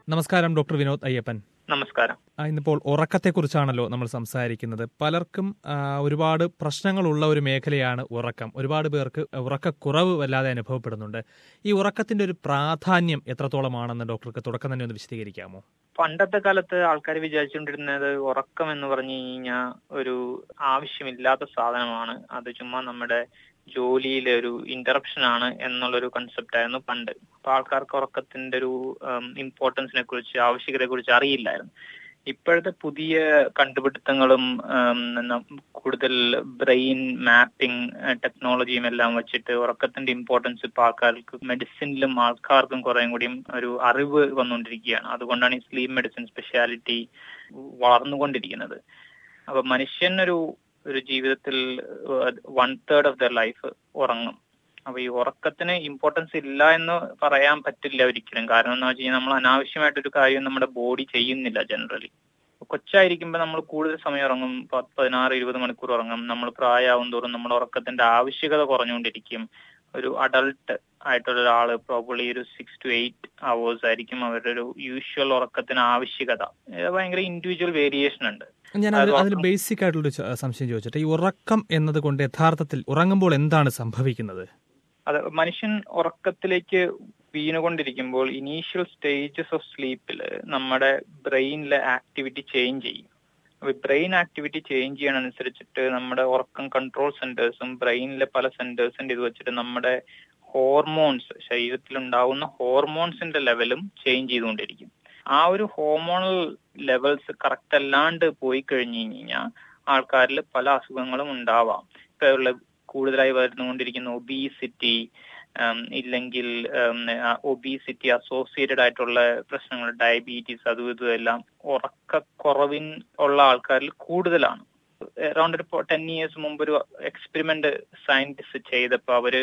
നമസ്കാരം ഡോക്ടർ വിനോദ് അയ്യപ്പൻ നമസ്കാരം ആ, ഇന്നിപ്പോൾ ഉറക്കത്തെക്കുറിച്ചാണല്ലോ നമ്മൾ സംസാരിക്കുന്നത് പലർക്കും ആ, ഒരുപാട് പ്രശ്നങ്ങളുള്ള ഒരു മേഖലയാണ് ഉറക്കം ഒരുപാട് പേർക്ക് ഉറക്കക്കുറവ് വല്ലാതെ അനുഭവപ്പെടുന്നുണ്ട് ഈ ഉറക്കത്തിന്റെ ഒരു പ്രാധാന്യം എത്രത്തോളമാണെന്ന് ഡോക്ടർക്ക് തുടക്കം തന്നെ ഒന്ന് വിശദീകരിക്കാമോ പണ്ടത്തെ കാലത്ത് ആൾക്കാർ വിചാരിച്ചുകൊണ്ടിരുന്നത് ഉറക്കം എന്ന് പറഞ്ഞു കഴിഞ്ഞാൽ ഒരു ആവശ്യമില്ലാത്ത സാധനമാണ് അത് ചുമ്മാ നമ്മുടെ ജോലിയിലെ ഒരു ഇന്ററപ്ഷൻ ആണ് എന്നുള്ളൊരു കൺസെപ്റ്റ് ആയിരുന്നു പണ്ട് അപ്പൊ ആൾക്കാർക്ക് ഉറക്കത്തിന്റെ ഒരു ഇമ്പോർട്ടൻസിനെ കുറിച്ച് ആവശ്യകതയെ കുറിച്ച് അറിയില്ലായിരുന്നു ഇപ്പോഴത്തെ പുതിയ കണ്ടുപിടുത്തങ്ങളും ഉം, ന- കൂടുതൽ ബ്രെയിൻ മാപ്പിംഗ് ടെക്നോളജിയും എല്ലാം വെച്ചിട്ട് ഉറക്കത്തിന്റെ ഇമ്പോർട്ടൻസ് ഇപ്പൊ ആൾക്കാർക്ക് മെഡിസിനിലും ആൾക്കാർക്കും കുറേം കൂടിയും ഒരു അറിവ് വന്നുകൊണ്ടിരിക്കുകയാണ് അതുകൊണ്ടാണ് ഈ സ്ലീപ്പ് മെഡിസിൻ സ്പെഷ്യാലിറ്റി വളർന്നുകൊണ്ടിരിക്കുന്നത് അപ്പൊ മനുഷ്യൻ ഒരു ഒരു ജീവിതത്തിൽ one third of the life ഉറങ്ങും അപ്പൊ ഈ ഉറക്കത്തിന് ഇമ്പോർട്ടൻസ് ഇല്ല എന്ന് പറയാൻ പറ്റില്ല ഒരിക്കലും കാരണം എന്ന് വെച്ച് കഴിഞ്ഞാൽ നമ്മൾ അനാവശ്യമായിട്ടൊരു കാര്യം നമ്മുടെ ബോഡി ചെയ്യുന്നില്ല ജനറലി കൊച്ചായിരിക്കുമ്പോൾ നമ്മൾ കൂടുതൽ സമയം ഉറങ്ങും പത്ത് പതിനാറ് ഇരുപത് മണിക്കൂർ ഉറങ്ങും നമ്മൾ പ്രായമാവും തോറും നമ്മുടെ ഉറക്കത്തിന്റെ ആവശ്യകത കുറഞ്ഞുകൊണ്ടിരിക്കും ഒരു അഡൾട്ട് ആയിട്ടുള്ള ഒരാള് പ്രോബ്ലി ഒരു സിക്സ് ടു എയ്റ്റ് അവേഴ്സ് ആയിരിക്കും അവരുടെ ഒരു യൂഷ്വൽ ഉറക്കത്തിന് ആവശ്യകത ഇത് ഭയങ്കര ഇൻഡിവിജ്വൽ വേരിയേഷൻ ഉണ്ട് ഞാൻ അതിൽ അതിൽ ബേസിക് ആയിട്ടുള്ള സംശയം ചോദിച്ചിട്ട് ഈ ഉറക്കം എന്നതുകൊണ്ട് യഥാർത്ഥത്തിൽ ഉറങ്ങുമ്പോൾ എന്താണ് സംഭവിക്കുന്നത് അത് മനുഷ്യൻ ഉറക്കത്തിലേക്ക് വീണുകൊണ്ടിരിക്കുമ്പോൾ ഇനീഷ്യൽ സ്റ്റേജസ് ഓഫ് സ്ലീപ്പിൽ നമ്മുടെ ബ്രെയിനിലെ ആക്ടിവിറ്റി ചേഞ്ച് ചെയ്യും അപ്പൊ ബ്രെയിൻ ആക്ടിവിറ്റി ചേഞ്ച് ചെയ്യണനുസരിച്ചിട്ട് നമ്മുടെ ഉറക്കം കൺട്രോൾ സെന്റേഴ്സും ബ്രെയിനിലെ പല സെന്റേഴ്സിന്റെ ഇത് വെച്ചിട്ട് നമ്മുടെ ഹോർമോൺസ് ശരീരത്തിൽ ഉണ്ടാവുന്ന ഹോർമോൺസിന്റെ ലെവലും ചേഞ്ച് ചെയ്തുകൊണ്ടിരിക്കും ആ ഒരു ഹോർമോണൽ ലെവൽസ് കറക്റ്റ് അല്ലാണ്ട് പോയി കഴിഞ്ഞു കഴിഞ്ഞാൽ ആൾക്കാരിൽ പല അസുഖങ്ങളും ഉണ്ടാവാം ഇപ്പൊ ഉള്ള കൂടുതലായി വരുന്നുകൊണ്ടിരിക്കുന്ന ഒബീസിറ്റി ഇല്ലെങ്കിൽ ഒബീസിറ്റി അസോസിയേറ്റഡ് ആയിട്ടുള്ള പ്രശ്നങ്ങൾ ഡയബറ്റീസ് അതും ഇതും എല്ലാം ഉറക്കക്കുറവിൻ ഉള്ള ആൾക്കാരിൽ കൂടുതലാണ് അറൌണ്ട് ഒരു ടെൻ ഇയേഴ്സ് മുമ്പ് ഒരു എക്സ്പെരിമെന്റ് സയന്റിസ്റ്റ് ചെയ്തപ്പോൾ അവര്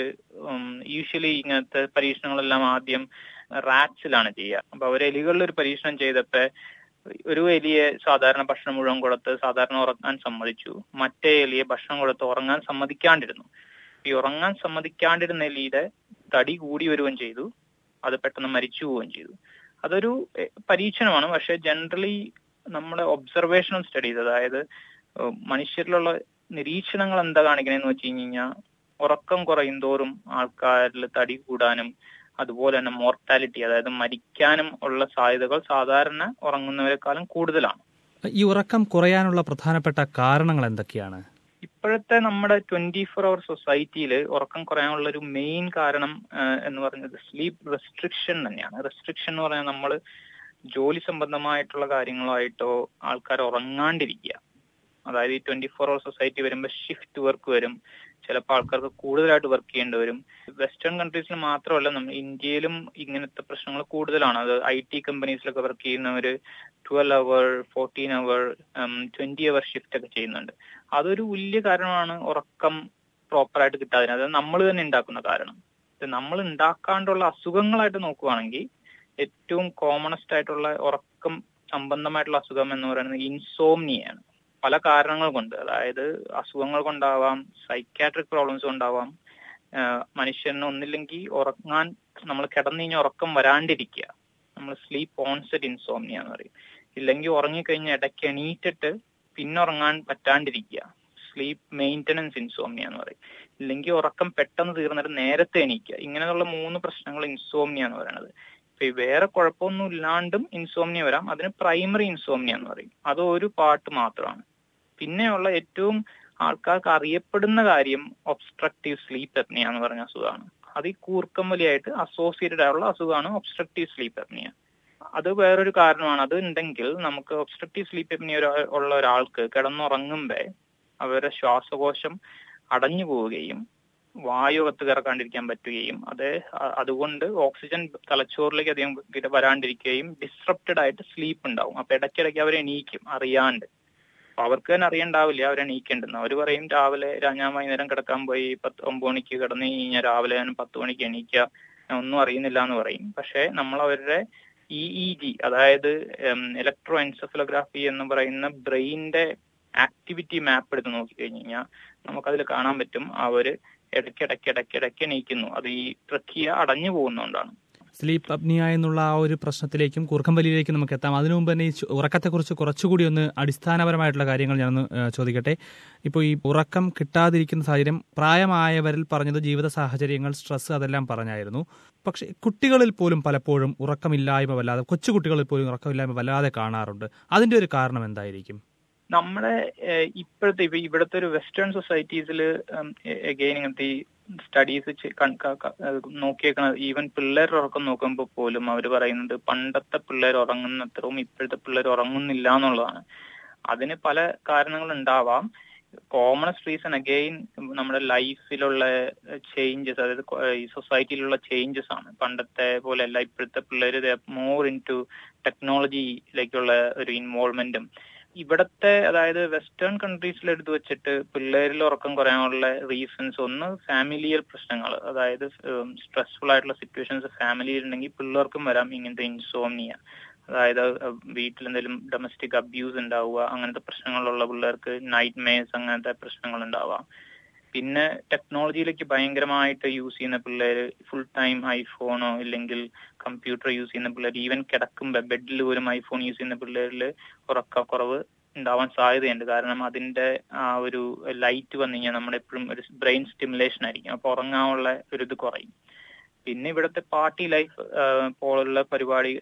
യൂഷ്വലി ഇങ്ങനത്തെ പരീക്ഷണങ്ങളെല്ലാം ആദ്യം റാറ്റ്സിലാണ് ചെയ്യുക അപ്പൊ അവർ എലികളിൽ ഒരു പരീക്ഷണം ചെയ്തപ്പോ ഒരു എലിയെ സാധാരണ ഭക്ഷണം മുഴുവൻ കൊടുത്ത് സാധാരണ ഉറങ്ങാൻ സമ്മതിച്ചു മറ്റേ എലിയെ ഭക്ഷണം കൊടുത്ത് ഉറങ്ങാൻ സമ്മതിക്കാണ്ടിരുന്നു ഈ ഉറങ്ങാൻ സമ്മതിക്കാണ്ടിരുന്ന എലിയുടെ തടി കൂടി വരുകയും ചെയ്തു അത് പെട്ടെന്ന് മരിച്ചു പോവുകയും ചെയ്തു അതൊരു എഹ്, പരീക്ഷണമാണ് പക്ഷെ ജനറലി നമ്മുടെ ഒബ്സർവേഷണൽ സ്റ്റഡീസ് അതായത് ഏഹ്, മനുഷ്യരിലുള്ള നിരീക്ഷണങ്ങൾ എന്താ കാണിക്കണേന്ന് വെച്ച് കഴിഞ്ഞാൽ ഉറക്കം കുറയും തോറും ആൾക്കാരിൽ തടി കൂടാനും അതുപോലെ തന്നെ മോർട്ടാലിറ്റി അതായത് മരിക്കാനും ഉള്ള സാധ്യതകൾ സാധാരണ ഉറങ്ങുന്നവരെക്കാളും കൂടുതലാണ് ഈ ഉറക്കം കുറയാനുള്ള പ്രധാനപ്പെട്ട കാരണങ്ങൾ എന്തൊക്കെയാണ് ഇപ്പോഴത്തെ നമ്മുടെ ട്വന്റി ഫോർ അവർ സൊസൈറ്റിയിൽ ഉറക്കം കുറയാനുള്ള ഒരു മെയിൻ കാരണം ആ, എന്ന് പറയുന്നത് സ്ലീപ്പ് റെസ്ട്രിക്ഷൻ തന്നെയാണ് റെസ്ട്രിക്ഷൻ എന്ന് പറഞ്ഞാൽ നമ്മൾ ജോലി സംബന്ധമായിട്ടുള്ള കാര്യങ്ങളായിട്ടോ ആൾക്കാർ ഉറങ്ങാണ്ടിരിക്കുക അതായത് ഈ ട്വന്റി ഫോർ അവർ സൊസൈറ്റി വരുമ്പോൾ ഷിഫ്റ്റ് വർക്ക് വരും ചിലപ്പോൾ ആൾക്കാർക്ക് കൂടുതലായിട്ട് വർക്ക് ചെയ്യേണ്ടി വരും വെസ്റ്റേൺ കൺട്രീസിൽ മാത്രമല്ല നമ്മൾ ഇന്ത്യയിലും ഇങ്ങനത്തെ പ്രശ്നങ്ങൾ കൂടുതലാണ് അത് ഐ ടി കമ്പനീസിലൊക്കെ വർക്ക് ചെയ്യുന്നവര് twelve hour fourteen hour twenty hour shift ഒക്കെ ചെയ്യുന്നുണ്ട് അതൊരു വലിയ കാരണമാണ് ഉറക്കം പ്രോപ്പറായിട്ട് കിട്ടാതിന് അത് നമ്മൾ തന്നെ ഉണ്ടാക്കുന്ന കാരണം ഇത് നമ്മൾ ഉണ്ടാക്കാണ്ടുള്ള അസുഖങ്ങളായിട്ട് നോക്കുവാണെങ്കിൽ ഏറ്റവും കോമണസ്റ്റ് ആയിട്ടുള്ള ഉറക്കം സംബന്ധമായിട്ടുള്ള അസുഖം എന്ന് പറയുന്നത് ഇൻസോംനിയാണ് പല കാരണങ്ങൾ കൊണ്ട് അതായത് അസുഖങ്ങൾ കൊണ്ടാവാം സൈക്കാട്രിക് പ്രോബ്ലംസ് കൊണ്ടാവാം ആഹ് മനുഷ്യന് ഒന്നില്ലെങ്കിൽ ഉറങ്ങാൻ നമ്മൾ കിടന്നു കഴിഞ്ഞാൽ ഉറക്കം വരാണ്ടിരിക്കുക നമ്മൾ സ്ലീപ്പ് ഓൺസെറ്റ് ഇൻസോംനിയ എന്ന് പറയും ഇല്ലെങ്കിൽ ഉറങ്ങിക്കഴിഞ്ഞാൽ ഇടയ്ക്ക് എണീറ്റിട്ട് പിന്നെ ഉറങ്ങാൻ പറ്റാണ്ടിരിക്കുക സ്ലീപ്പ് മെയിൻ്റനൻസ് ഇൻസോംനിയ എന്ന് പറയും ഇല്ലെങ്കിൽ ഉറക്കം പെട്ടെന്ന് തീർന്നിട്ട് നേരത്തെ എണീക്കുക ഇങ്ങനെയുള്ള മൂന്ന് പ്രശ്നങ്ങൾ ഇൻസോംനിയ എന്ന് പറയുന്നത് ഇപ്പൊ ഈ വേറെ കുഴപ്പമൊന്നും ഇല്ലാണ്ടും ഇൻസോംനിയ വരാം അതിന് പ്രൈമറി ഇൻസോംനിയ എന്ന് പറയും അത് ഒരു പാർട്ട് മാത്രമാണ് പിന്നെയുള്ള ഏറ്റവും ആൾക്കാർക്ക് അറിയപ്പെടുന്ന കാര്യം ഒബ്സ്ട്രക്റ്റീവ് സ്ലീപ്പ് എപ്നിയ എന്ന് പറഞ്ഞ അസുഖമാണ് അത് ഈ കൂർക്കം വലിയായിട്ട് അസോസിയേറ്റഡ് ആയുള്ള അസുഖമാണ് ഒബ്സ്ട്രക്റ്റീവ് സ്ലീപ്പ് എപ്നിയ അത് വേറൊരു കാരണമാണ് അത് ഉണ്ടെങ്കിൽ നമുക്ക് ഒബ്സ്ട്രക്റ്റീവ് സ്ലീപ്പ് എപ്നിയ ഉള്ള ഒരാൾക്ക് കിടന്നുറങ്ങുമ്പോ അവരുടെ ശ്വാസകോശം അടഞ്ഞു പോവുകയും വായു അകത്ത് കിടക്കാണ്ടിരിക്കാൻ പറ്റുകയും അത് അ- അതുകൊണ്ട് ഓക്സിജൻ തലച്ചോറിലേക്ക് അധികം ഇത് വരാണ്ടിരിക്കുകയും ഡിസ്റപ്റ്റഡ് ആയിട്ട് സ്ലീപ്പ് ഉണ്ടാവും അപ്പൊ ഇടയ്ക്കിടയ്ക്ക് അവർ എണീക്കും അറിയാണ്ട് അപ്പൊ അവർക്ക് തന്നെ അറിയണ്ടാവില്ല അവർ എണീക്കേണ്ടെന്ന് അവർ പറയും രാവിലെ ര- ഞാൻ വൈകുന്നേരം കിടക്കാൻ പോയി പത്ത് ഒമ്പത് മണിക്ക് കിടന്നു കഴിഞ്ഞാൽ രാവിലെ ഞാൻ പത്ത് മണിക്ക് എണീക്കുക ഞാൻ ഒന്നും അറിയുന്നില്ല എന്ന് പറയും പക്ഷെ നമ്മൾ അവരുടെ ഇ ഇ ജി അതായത് ഇലക്ട്രോ എൻസെഫലോഗ്രാഫി എന്ന് പറയുന്ന ബ്രെയിനിന്റെ ആക്ടിവിറ്റി മാപ്പ് എടുത്ത് നോക്കി കഴിഞ്ഞു കഴിഞ്ഞാൽ നമുക്കതിൽ കാണാൻ പറ്റും അവര് ഇടയ്ക്കിടയ്ക്ക് ഇടയ്ക്കിടയ്ക്ക് എണീക്കുന്നു അത് ഈ പ്രക്രിയ അടഞ്ഞു പോകുന്നതുകൊണ്ടാണ് സ്ലീപ്പ് അപ്നിയ എന്നുള്ള ആ ഒരു പ്രശ്നത്തിലേക്കും കൂർക്കം വലിയിലേക്കും നമുക്ക് എത്താം അതിനു മുമ്പ് തന്നെ ഈ ചു- ഉറക്കത്തെക്കുറിച്ച് കുറച്ചുകൂടി ഒന്ന് അടിസ്ഥാനപരമായിട്ടുള്ള കാര്യങ്ങൾ ഞാനൊന്ന് ഏഹ്, ചോദിക്കട്ടെ ഇപ്പോൾ ഈ ഉറക്കം കിട്ടാതിരിക്കുന്ന സാഹചര്യം പ്രായമായവരിൽ പറഞ്ഞത് ജീവിത സാഹചര്യങ്ങൾ സ്ട്രെസ് അതെല്ലാം പറഞ്ഞായിരുന്നു പക്ഷേ കുട്ടികളിൽ പോലും പലപ്പോഴും ഉറക്കമില്ലായ്മ വല്ലാതെ കൊച്ചുകുട്ടികളിൽ പോലും ഉറക്കമില്ലായ്മ വല്ലാതെ കാണാറുണ്ട് അതിന്റെ ഒരു കാരണം എന്തായിരിക്കും നമ്മുടെ ഏഹ്, ഇപ്പോഴത്തെ ഇപ്പൊ ഇവിടുത്തെ ഒരു വെസ്റ്റേൺ സൊസൈറ്റീസിൽ എഗെയിൻ ഇങ്ങനത്തെ ഈ സ്റ്റഡീസ് നോക്കിയേക്കണത് ഈവൻ പിള്ളേരുടെ ഉറക്കം നോക്കുമ്പോൾ പോലും അവർ പറയുന്നത് പണ്ടത്തെ പിള്ളേർ ഉറങ്ങുന്നത്രയും ഇപ്പോഴത്തെ പിള്ളേർ ഉറങ്ങുന്നില്ല എന്നുള്ളതാണ് അതിന് പല കാരണങ്ങൾ ഉണ്ടാവാം കോമണസ്റ്റ് റീസൺ അഗെയിൻ നമ്മുടെ ലൈഫിലുള്ള ചേഞ്ചസ് അതായത് കൊ- ഈ സൊസൈറ്റിയിലുള്ള ചേഞ്ചസ് ആണ് പണ്ടത്തെ പോലെയല്ല ഇപ്പോഴത്തെ പിള്ളേർ മോർ ഇൻ ടു ടെക്നോളജിയിലേക്കുള്ള ഒരു ഇൻവോൾവ്മെന്റും ഇവിടത്തെ അതായത് വെസ്റ്റേൺ കൺട്രീസിൽ എടുത്തു വെച്ചിട്ട് പിള്ളേരിൽ ഉറക്കം കുറയാനുള്ള റീസൺസ് ഒന്ന് ഫാമിലിയൽ പ്രശ്നങ്ങൾ അതായത് സ്ട്രെസ്ഫുൾ ആയിട്ടുള്ള സിറ്റുവേഷൻസ് ഫാമിലിയിൽ ഉണ്ടെങ്കിൽ പിള്ളേർക്കും വരാം ഇങ്ങനത്തെ ഇൻസോമിയ അതായത് വീട്ടിൽ എന്തെങ്കിലും ഡൊമസ്റ്റിക് അബ്യൂസ് ഉണ്ടാവുക അങ്ങനത്തെ പ്രശ്നങ്ങളുള്ള പിള്ളേർക്ക് നൈറ്റ് മേസ് അങ്ങനത്തെ പ്രശ്നങ്ങൾ ഉണ്ടാവുക പിന്നെ ടെക്നോളജിയിലേക്ക് ഭയങ്കരമായിട്ട് യൂസ് ചെയ്യുന്ന പിള്ളേര് ഫുൾ ടൈം ഐഫോണോ ഇല്ലെങ്കിൽ കമ്പ്യൂട്ടർ യൂസ് ചെയ്യുന്ന പിള്ളേർ ഈവൻ കിടക്കുമ്പോൾ ബെഡിൽ പോലും ഐഫോൺ യൂസ് ചെയ്യുന്ന പിള്ളേരിൽ ഉറക്കക്കുറവ് ഉണ്ടാവാൻ സാധ്യതയുണ്ട് കാരണം അതിന്റെ ആ ഒരു ലൈറ്റ് വന്നു കഴിഞ്ഞാൽ നമ്മുടെ എപ്പോഴും ഒരു ബ്രെയിൻ സ്റ്റിമുലേഷൻ ആയിരിക്കും അപ്പൊ ഉറങ്ങാനുള്ള ഒരു ഇത് കുറയും പിന്നെ ഇവിടുത്തെ പാർട്ടി ലൈഫ് പോലുള്ള പരിപാടി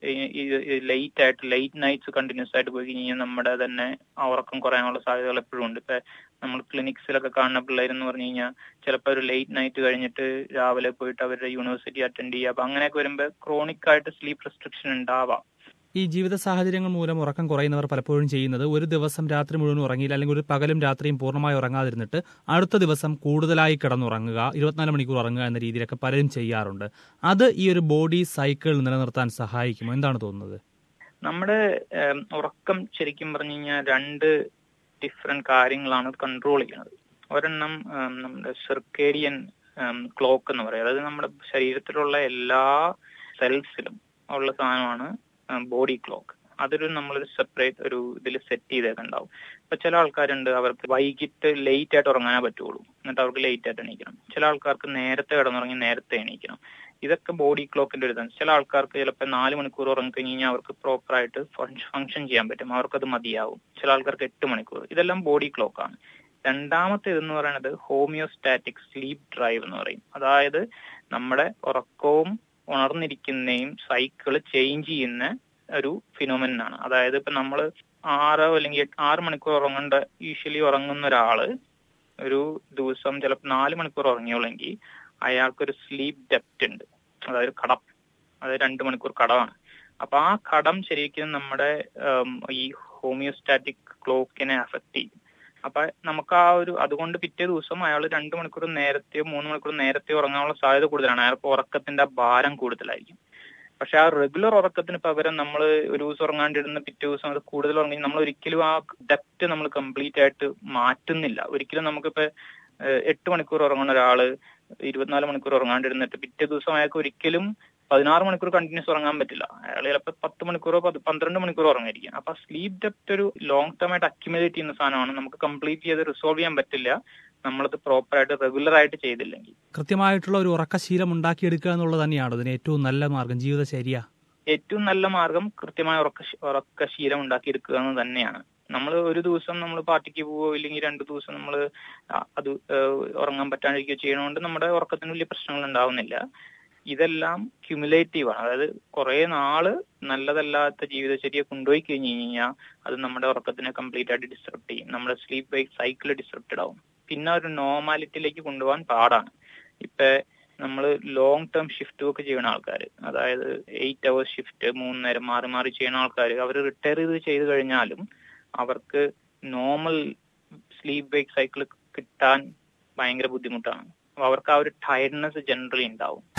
ലേറ്റ് ആയിട്ട് ലേറ്റ് നൈറ്റ്സ് കണ്ടിന്യൂസ് ആയിട്ട് പോയി കഴിഞ്ഞാൽ നമ്മുടെ തന്നെ ആ ഉറക്കം കുറയാനുള്ള സാധ്യതകൾ എപ്പോഴും ഉണ്ട് ഇപ്പൊ നമ്മൾ ക്ലിനിക്സിലൊക്കെ കാണുന്ന പിള്ളേരെന്ന് പറഞ്ഞു കഴിഞ്ഞാൽ ചിലപ്പോൾ ഒരു ലേറ്റ് നൈറ്റ് കഴിഞ്ഞിട്ട് രാവിലെ പോയിട്ട് അവരുടെ യൂണിവേഴ്സിറ്റി അറ്റൻഡ് ചെയ്യുക അപ്പൊ അങ്ങനെയൊക്കെ വരുമ്പോൾ ക്രോണിക് ആയിട്ട് സ്ലീപ്പ് റെസ്ട്രിക്ഷൻ ഉണ്ടാവാം ഈ ജീവിത സാഹചര്യങ്ങൾ മൂലം ഉറക്കം കുറയുന്നവർ പലപ്പോഴും ചെയ്യുന്നത് ഒരു ദിവസം രാത്രി മുഴുവൻ ഉറങ്ങിയില്ല അല്ലെങ്കിൽ ഒരു പകലും രാത്രിയും പൂർണ്ണമായി ഉറങ്ങാതിരുന്നിട്ട് അടുത്ത ദിവസം കൂടുതലായി കിടന്നുറങ്ങുക ഇരുപത്തിനാല് മണിക്കൂർ ഉറങ്ങുക എന്ന രീതിയിലൊക്കെ പലരും ചെയ്യാറുണ്ട് അത് ഈ ഒരു ബോഡി സൈക്കിൾ നിലനിർത്താൻ സഹായിക്കുമോ എന്താണ് തോന്നുന്നത് നമ്മുടെ ഏം, ഉറക്കം ശരിക്കും പറഞ്ഞു കഴിഞ്ഞാൽ രണ്ട് ഡിഫറെന്റ് കാര്യങ്ങളാണ് കൺട്രോൾ ചെയ്യുന്നത് ഒരെണ്ണം ഏം, നമ്മുടെ സെർക്കേരിയൻ ക്ലോക്ക് എന്ന് പറയും അതായത് നമ്മുടെ ശരീരത്തിലുള്ള എല്ലാ സെൽസിലും ഉള്ള സാധനമാണ് ബോഡി ക്ലോക്ക് അതൊരു നമ്മളൊരു സെപ്പറേറ്റ് ഒരു ഇതിൽ സെറ്റ് ചെയ്തേക്കുണ്ടാവും ഇപ്പൊ ചില ആൾക്കാരുണ്ട് അവർക്ക് വൈകിട്ട് ലേറ്റ് ആയിട്ട് ഉറങ്ങാനേ പറ്റുള്ളൂ എന്നിട്ട് അവർക്ക് ലേറ്റ് ആയിട്ട് എണീക്കണം ചില ആൾക്കാർക്ക് നേരത്തെ കിടന്നുറങ്ങി നേരത്തെ എണീക്കണം ഇതൊക്കെ ബോഡി ക്ലോക്കിന്റെ ഒരു ഇതാണ് ചില ആൾക്കാർക്ക് ചിലപ്പോൾ നാല് മണിക്കൂർ ഉറങ്ങിക്കഴിഞ്ഞ് കഴിഞ്ഞാൽ അവർക്ക് പ്രോപ്പർ ആയിട്ട് ഫംഗ്ഷൻ ചെയ്യാൻ പറ്റും അവർക്കത് മതിയാവും ചില ആൾക്കാർക്ക് എട്ട് മണിക്കൂർ ഇതെല്ലാം ബോഡി ക്ലോക്കാണ് രണ്ടാമത്തെ ഇതെന്ന് പറയുന്നത് ഹോമിയോസ്റ്റാറ്റിക് സ്ലീപ്പ് ഡ്രൈവ് എന്ന് പറയും അതായത് നമ്മുടെ ഉറക്കവും ഉണർന്നിരിക്കുന്നതും സൈക്കിള് ചേഞ്ച് ചെയ്യുന്ന ഒരു ഫിനോമിൻ ആണ് അതായത് ഇപ്പൊ നമ്മൾ ആറോ അല്ലെങ്കിൽ എട്ട്- ആറ് മണിക്കൂർ ഉറങ്ങേണ്ട യൂഷ്വലി ഉറങ്ങുന്ന ഒരാള് ഒരു ദിവസം ചിലപ്പോൾ നാല് മണിക്കൂർ ഉറങ്ങിയോളെങ്കിൽ അയാൾക്കൊരു സ്ലീപ്പ് ഡെപ്റ്റ് ഉണ്ട് അതായത് കടം അതായത് രണ്ട് മണിക്കൂർ കടമാണ് അപ്പൊ ആ കടം ശരിക്കും നമ്മുടെ ഉം, ഈ ഹോമിയോസ്റ്റാറ്റിക് ക്ലോക്കിനെ അഫക്ട് ചെയ്യും അപ്പൊ നമുക്ക് ആ ഒരു അതുകൊണ്ട് പിറ്റേ ദിവസം അയാൾ രണ്ട് മണിക്കൂർ നേരത്തെയോ മൂന്ന് മണിക്കൂർ നേരത്തെ ഉറങ്ങാനുള്ള സാധ്യത കൂടുതലാണ് അയാൾക്ക് ഉറക്കത്തിന്റെ ആ ഭാരം കൂടുതലായിരിക്കും പക്ഷെ ആ റെഗുലർ ഉറക്കത്തിന് പകരം നമ്മൾ ഒരു ദിവസം ഉറങ്ങാണ്ടിരുന്ന പിറ്റേ ദിവസം അത് കൂടുതൽ ഉറങ്ങി നമ്മൾ ഒരിക്കലും ആ ഡെപ്റ്റ് നമ്മൾ കംപ്ലീറ്റ് ആയിട്ട് മാറ്റുന്നില്ല ഒരിക്കലും നമുക്കിപ്പോ ഏഹ്, എട്ട് മണിക്കൂർ ഉറങ്ങുന്ന ഒരാള് ഇരുപത്തിനാല് മണിക്കൂർ ഉറങ്ങാണ്ടിരുന്നിട്ട് പിറ്റേ ദിവസം അയാൾക്ക് ഒരിക്കലും പതിനാറ് മണിക്കൂർ കണ്ടിന്യൂസ് ഉറങ്ങാൻ പറ്റില്ല അയാൾ ചിലപ്പോൾ പത്ത് മണിക്കൂറോ പത് പന്ത്രണ്ട് മണിക്കൂർ ഉറങ്ങിയിരിക്കും അപ്പൊ സ്ലീപ്പ് ഡെപ്റ്റ് ഒരു ലോങ് ടേം ആയിട്ട് അക്യുമുലേറ്റ് ചെയ്യുന്ന സാധനമാണ് നമുക്ക് കംപ്ലീറ്റ് ചെയ്ത് റിസോൾവ് ചെയ്യാൻ പറ്റില്ല നമ്മളത് പ്രോപ്പർ ആയിട്ട് റെഗുലർ ആയിട്ട് ചെയ്തില്ലെങ്കിൽ കൃത്യമായിട്ടുള്ള ഒരു ഉറക്കശീലം ഉണ്ടാക്കിയെടുക്കുക എന്നുള്ളത് തന്നെയാണ് ഇതിന് ഏറ്റവും നല്ല മാർഗം ജീവിതചര്യ ഏറ്റവും നല്ല മാർഗം കൃത്യമായ ഉറക്ക ഉറക്കശീലം ഉണ്ടാക്കിയെടുക്കുക എന്ന് തന്നെയാണ് നമ്മൾ ഒരു ദിവസം നമ്മൾ പാർട്ടിക്ക് പോവോ ഇല്ലെങ്കിൽ രണ്ടു ദിവസം നമ്മൾ അത് ഏഹ്, ഉറങ്ങാൻ പറ്റാണ്ടിരിക്കുകയോ ചെയ്യണോണ്ട് നമ്മുടെ ഉറക്കത്തിന് വലിയ പ്രശ്നങ്ങൾ ഉണ്ടാവുന്നില്ല ഇതെല്ലാം ക്യുമുലേറ്റീവ് ആണ് അതായത് കുറെ നാള് നല്ലതല്ലാത്ത ജീവിതചര്യ കൊണ്ടുപോയി കഴിഞ്ഞു കഴിഞ്ഞാൽ അത് നമ്മുടെ ഉറക്കത്തിനെ കംപ്ലീറ്റ് ആയിട്ട് ഡിസ്റ്റർബ് ചെയ്യും നമ്മുടെ സ്ലീപ്പ് വൈക്ക് സൈക്കിൾ ഡിസ്റ്റർബ്ഡ് ആവും പിന്നെ ഒരു നോർമാലിറ്റിയിലേക്ക് കൊണ്ടുപോകാൻ പാടാണ് ഇപ്പൊ നമ്മൾ ലോങ് ടേം ഷിഫ്റ്റും ഒക്കെ ചെയ്യുന്ന ആൾക്കാർ അതായത് എയ്റ്റ് അവേഴ്സ് ഷിഫ്റ്റ് മൂന്ന് നേരം മാറി മാറി ചെയ്യുന്ന ആൾക്കാർ അവർ റിട്ടയർ ചെയ്ത് ചെയ്ത് കഴിഞ്ഞാലും അവർക്ക് നോർമൽ സ്ലീപ്പ് വേക്ക് സൈക്കിൾ കിട്ടാൻ ഭയങ്കര ബുദ്ധിമുട്ടാണ് അപ്പൊ അവർക്ക് ആ ഒരു ടയർഡ്നെസ് ജനറലി ഉണ്ടാവും